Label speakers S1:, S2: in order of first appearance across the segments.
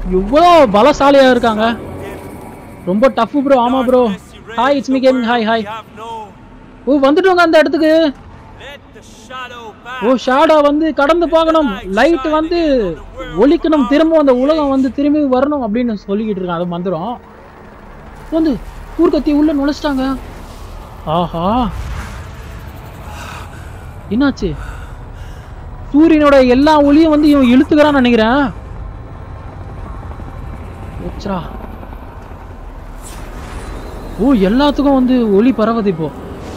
S1: இவ்வளோ பலசாலியா இருக்காங்க ரொம்ப டஃப் ப்ரோ ஆமா bro hi it's me gaming hi hi
S2: have no.
S1: ஓ வந்துட்டோங்க அந்த இடத்துக்கு
S2: Let the shadow pass.
S1: ஓ ஷாடா வந்து கடந்து போகணும் லைட் வந்து ஒலிக்கணும் திரும்ப அந்த உலகம் வந்து திரும்பி வரணும் அப்படின்னு சொல்லிக்கிட்டு இருக்கான் அது மந்திரம் வந்து ஊர்கத்தி உள்ள நுழைச்சிட்டாங்க ஆஹா என்னாச்சு சூரியனோட எல்லா ஒளியும் வந்து இவன் இழுத்துக்கிறான்னு நினைக்கிறேன் ஓச்சரா. ஓ எல்லாத்துக்கும் வந்து ஒளி பரவுது இப்போ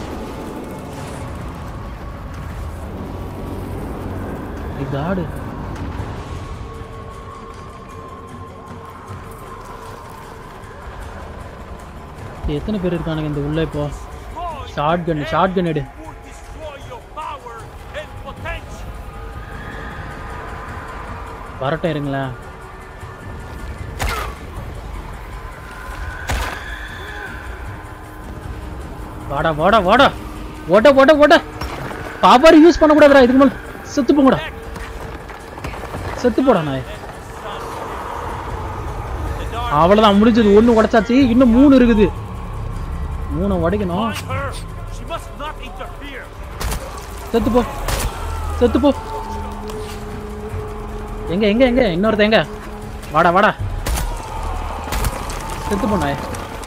S1: காடு எத்தனை பேர் இருக்கானுங்க இந்த உள்ள இப்போ ஷார்ட் கன் ஷார்ட் கன் எடு
S2: Would destroy your power and potential.
S1: வரட்டும் இருங்களேன் வாடா வாடா வாடா ஓட ஓட ஓட பவர் யூஸ் பண்ணக்கூடாதுடா இதுக்கு மேல செத்து போங்கடா செத்து போடா நாய் அவ்வளவுதான் முடிஞ்சது ஒண்ணு உடைச்சாச்சு இன்னும் மூணு இருக்குது மூணை உடைக்கணும்
S2: Find her. She must not interfere.
S1: செத்து போ செத்து போ எங்க எங்க எங்க இன்னொருத்த எங்க வாடா வாடா செத்து போ நாய்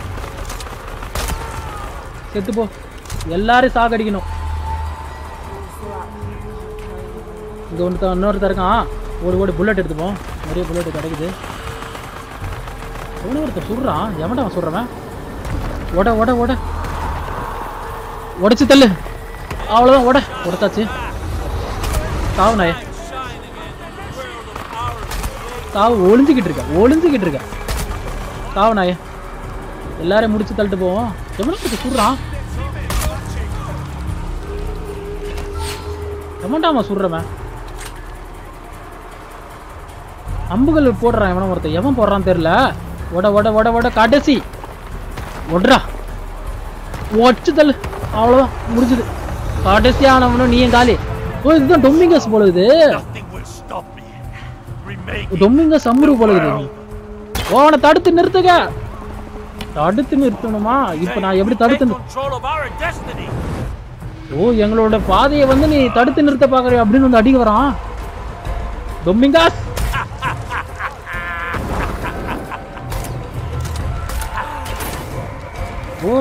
S1: செத்து போ எல்லாரும் சாகடிக்கணும் இங்க ஒருத்த இன்னொருத்த இருக்கான் ஒரு ஓடி புல்லட் எடுத்துப்போம் நிறைய புல்லட் கிடைக்குது எவனோ ஒருத்தர் சுடுறான் எவன்டா அவன் சுடுறவன் ஓட ஓட ஓட உடைச்சு தள்ளு அவ்வளோதான் ஓட உடைச்சாச்சு சாவு நாயே
S2: Shine again. World of ours.
S1: சாவு ஒளிஞ்சுக்கிட்டு இருக்க ஒளிஞ்சுக்கிட்டு இருக்க சாவு நாயே எல்லாரையும் முடிச்சு தள்ளிட்டு போவோம் எவ்வளோ கொஞ்சம் சுடுறான் எவன்டாமா சுடுறவன் அம்புகள் போடுறான் எவனும் ஒருத்தன் எவன் போடுறான்னு தெரியல ஒட ஒட ஒட ஒட கடைசி ஒட்றா ஒச்சு தள்ளு அவ்வளோதான் முடிஞ்சது கடைசியானவனும் நீயும் காலி ஓ இதுதான் டொமிங்கஸ் போல இது
S2: Nothing will stop me. Remain.
S1: டொமிங்கஸ் அம்ரு போல இது ஓ அவனை தடுத்து நிறுத்துங்க தடுத்து நிறுத்தணுமா இப்போ நான் எப்படி
S2: Take
S1: தடுத்து நிறு-
S2: control of our destiny.
S1: ஓ எங்களோட பாதையை வந்து நீ தடுத்து நிறுத்த பாக்குற அப்படின்னு வந்து அடிக்க வரான் டொமிங்காஸ் ஓ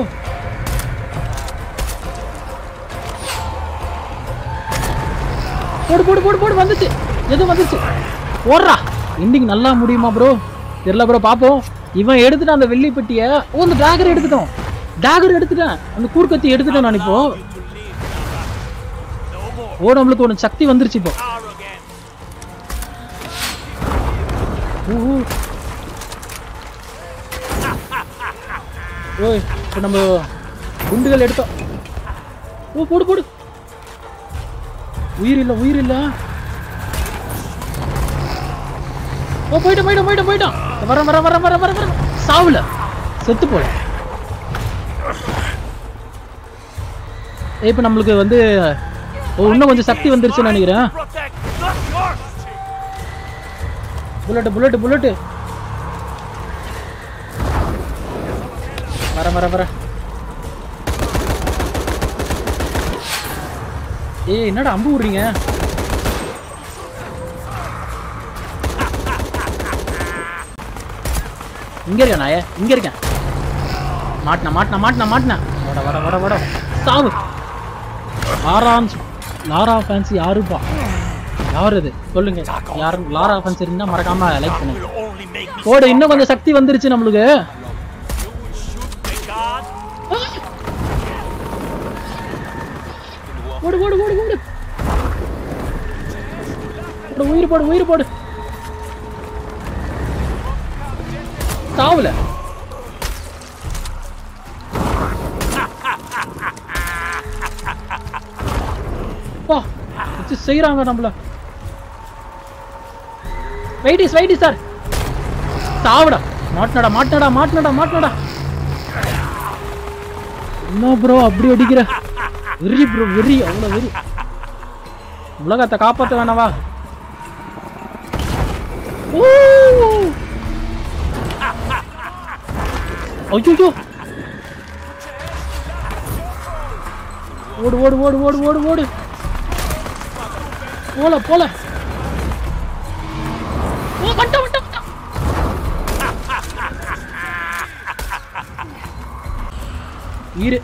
S1: போடு போடு போடு போடு வந்துச்சு எது வந்துச்சு ஓடுறா எண்டிங் நல்லா முடியுமா ப்ரோ தெரியல ப்ரோ பாப்போம் இவன் எடுத்துட்டான் அந்த வெள்ளி பெட்டியை ஓ அந்த டாகர் எடுத்துட்டோம் டாகர் எடுத்துட்டேன் அந்த கூர்க்கத்தி எடுத்துட்டேன் நான் இப்போ
S2: No more.
S1: ஓ நம்மளுக்கு ஒரு சக்தி வந்துருச்சு இப்போ
S2: Power again.
S1: ஊ, ஊ. ஓய் இப்போ நம்ம குண்டுகள் எடுத்தோம் ஓ போடு போடு உயிர் இல்ல உயிர் இல்ல ஓ போயிட்டோம் போயிட்டோம் போயிட்டோம் போயிட்டோம் வர வர வர வர வர வர சாவுல செத்து போல இப்போ நம்மளுக்கு வந்து ஓ இன்னும் கொஞ்சம் சக்தி வந்துருச்சுன்னு நினைக்கிறேன்
S2: Protect, not yours.
S1: Bullet bullet bullet வர வர வர ஏய் என்னடா அம்பு விடுறீங்க இங்க இருக்கேன் நாயே இங்க இருக்கேன் மாட்டின மாட்டின மாட்டின மாட்டின வட வட வட வட சாவு ஆறாம் லாரா ஃபேன்ஸ் யாருப்பா யார் அது சொல்லுங்க யாரும் லாரா ஃபேன்ஸ் இருந்தா மறக்காம லைக் பண்ணுங்க
S2: Will only make me
S1: போடு இன்னும் கொஞ்சம் சக்தி வந்துருச்சு நம்மளுக்கு
S2: shoot my God.
S1: போடு போடு போடு போடு போடு உயிர் போடு உயிர் போடு சாவுல பா வச்சு செய்யறாங்க நம்மள வெயிட்டிஸ் வெயிட்டிஸ் சார் சாவுடா மாட்டினடா மாட்டினடா மாட்டினடா மாட்டினடா என்ன ப்ரோ அப்படி அடிக்கிற வெறி ப்ரோ வெறி அவ்வளோ வெறி உலகத்தை காப்பாற்ற வேணாவா ஊ! ஐயோ ஓடு ஓடு ஓடு ஓடு ஓடு ஓடு போல போல ஓ வந்துட்டான் வந்துட்டான் வந்துட்டான். இரு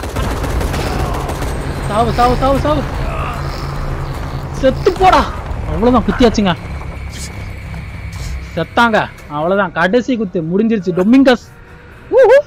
S1: சாவு சாவு சாவு சாவு செத்து போடா அவ்வளவுதான் குத்தியாச்சுங்க செத்தாங்க அவ்வளவுதான் கடைசி குத்து முடிஞ்சிருச்சு டொமிங்கஸ் ஊஹூ.